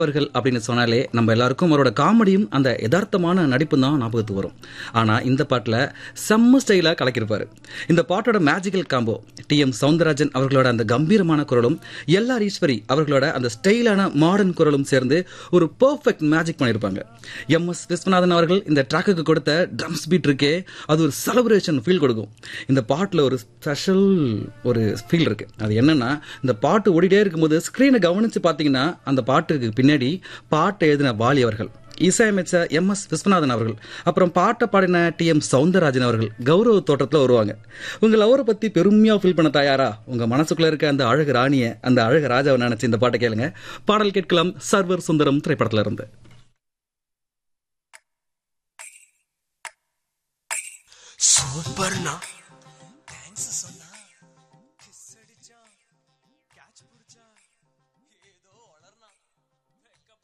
அவர்கள் அப்படின்னு சொன்னாலே நம்ம எல்லாருக்கும் அவரோட காமெடியும் அந்த யதார்த்தமான நடிப்பும் தான் ஞாபகத்துக்கு வரும் ஆனா இந்த பாட்டுல செம்ம ஸ்டைலா கலக்கியிருப்பாரு இந்த பாட்டோட magical combo T M Soundararajan அவர்களோட அந்த கம்பீரமான குரலும் எல் ஆர் ஈஸ்வரி அவர்களோட அந்த ஸ்டைலான மாடர்ன் குரலும் சேர்ந்து ஒரு பெர்ஃபெக்ட் மேஜிக் பண்ணியிருப்பாங்க எம் எஸ் விஸ்வநாதன் அவர்கள் இந்த ட்ராக்குக்கு கொடுத்த ட்ரம்ஸ் பீட் இருக்கே அது ஒரு செலிப்ரேஷன் ஃபீல் கொடுக்கும் இந்த பாட்டில் ஒரு ஸ்பெஷல் ஒரு ஃபீல் இருக்கு அது என்னன்னா இந்த பாட்டு ஓடிட்டே இருக்கும்போது ஸ்க்ரீனை கவனிச்சு பார்த்தீங்கன்னா அந்த பாட்டுக்கு பின்னாடி பாட்டை எழுதின வாலி அவர்கள் இசையமைச்ச எம் எஸ் விஸ்வநாதன் அவர்கள் அப்புறம் பாட்டை பாடின டி எம் சவுந்தரராஜன் அவர்கள் கௌரவ தோட்டத்தில் வருவாங்க உங்க லவரை பத்தி பெருமையா ஃபீல் பண்ண தயாரா உங்க மனசுக்குள்ள இருக்க அந்த அழகு ராணிய அந்த அழகு ராஜாவை நினைச்சு இந்த பாட்டை கேளுங்க பாடல் கேட்கலாம் சர்வர் சுந்தரம் திரைப்படத்துல இருந்து